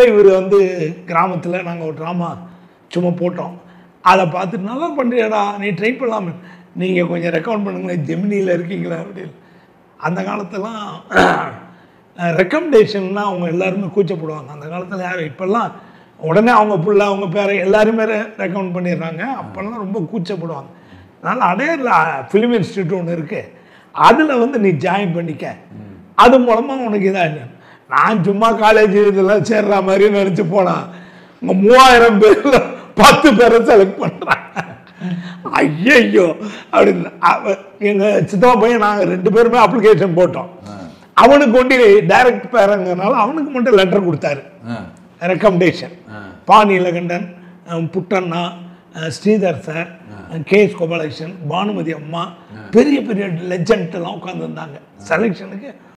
டைமில் இவர் வந்து கிராமத்தில் நாங்கள் ஒரு ட்ராமா சும்மா போட்டோம் அதை பார்த்துட்டு நல்லா பண்ணுறியடா நீ ட்ரை பண்ணலாமே நீங்கள் கொஞ்சம் ரெக்கமெண்ட் பண்ணுங்களேன் ஜெமினியில் இருக்கீங்களா அப்படின்னு அந்த காலத்தெல்லாம் ரெக்கமெண்டேஷன்னா அவங்க எல்லாருமே கூச்சப்படுவாங்க அந்த காலத்தில் யார் இப்போல்லாம் உடனே அவங்க புள்ள அவங்க பேரை எல்லாருமே ரெக்கமெண்ட் பண்ணிடுறாங்க அப்போல்லாம் ரொம்ப கூச்சப்படுவாங்க அதனால் அடையாரில் ஃபிலிம் இன்ஸ்டியூட் ஒன்று இருக்குது அதில் வந்து நீ ஜாயின் பண்ணிக்க அது மூலமாக உனக்கு இதாக நான் சும்மா காலேஜ் இதெல்லாம் சேர்ற மாதிரி நினச்சி போனான் இங்கே மூவாயிரம் பேரில் பத்து பேரை செலக்ட் பண்ணுறாங்க ஐயையோ அப்படின்னு அவ எங்கள் சித்தப்பா பையன் நாங்கள் ரெண்டு பேருமே அப்ளிகேஷன் போட்டோம் அவனுக்கு ஒண்டி டைரக்ட் பேரங்கனால அவனுக்கு மட்டும் லெட்டர் கொடுத்தாரு ஆ. ரெக்கமெண்டேஷன் பா நீலகண்டன் அஹ் புட்டண்ணா அஹ் Sridhar sir K S Gopalakrishnan Bhanumathi அம்மா பெரிய பெரிய லெஜண்ட் எல்லாம் உட்காந்துருந்தாங்க செலெக்ஷனுக்கு